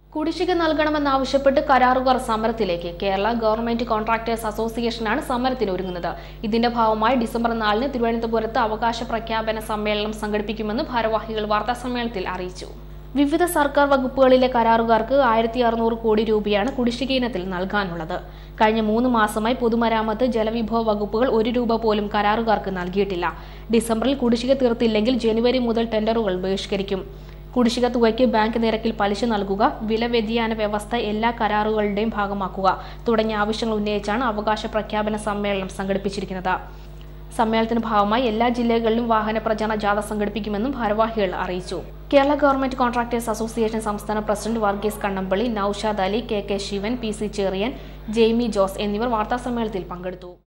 കുടിശ്ശിക നൽകണമെന്നാവശ്യപ്പെട്ട് കരാറുകാർ സമരത്തിലേക്ക് Kerala government contractors അസോസിയേഷനാണ് സമരത്തിന് ഒരുങ്ങുന്നത് ഇതിന്റെ ഭാഗമായി ഡിസംബർ നാലിന് തിരുവനന്തപുരത്ത് അവകാശ പ്രഖ്യാപന സമ്മേളനം സംഘടിപ്പിക്കുമെന്ന് ഭാരവാഹികൾ വാർത്താസമ്മേളനത്തിൽ അറിയിച്ചു വിവിധ സർക്കാർ വകുപ്പുകളിലെ കരാറുകാർക്ക് ആയിരത്തി അറുന്നൂറ് കോടി രൂപയാണ് കുടിശ്ശിക ഇനത്തിൽ നൽകാനുള്ളത് കഴിഞ്ഞ മൂന്ന് മാസമായി പൊതുമരാമത്ത് ജലവിഭവ വകുപ്പുകൾ ഒരു രൂപ പോലും കരാറുകാർക്ക് നൽകിയിട്ടില്ല ഡിസംബറിൽ കുടിശ്ശിക തീർത്തില്ലെങ്കിൽ ജനുവരി മുതൽ ടെൻഡറുകൾ ബഹിഷ്കരിക്കും കുടിശ്ശിക തുകയ്ക്ക് ബാങ്ക് നിരക്കിൽ പലിശ നൽകുക വില വ്യതിയാന വ്യവസ്ഥ എല്ലാ കരാറുകളുടെയും ഭാഗമാക്കുക തുടങ്ങിയ ആവശ്യങ്ങൾ ഉന്നയിച്ചാണ് അവകാശ പ്രഖ്യാപന സമ്മേളനം സംഘടിപ്പിച്ചിരിക്കുന്നത് സമ്മേളനത്തിന്റെ ഭാഗമായി എല്ലാ ജില്ലകളിലും വാഹന പ്രചാരണ ജാഥ സംഘടിപ്പിക്കുമെന്നും ഭാരവാഹികൾ അറിയിച്ചു കേരള ഗവൺമെന്റ് കോൺട്രാക്ടേഴ്സ് അസോസിയേഷൻ സംസ്ഥാന president Varghese Kannampally Noushad Ali K K Sivan P C Cherian Jaimy Jose എന്നിവർ വാർത്താസമ്മേളനത്തിൽ പങ്കെടുത്തു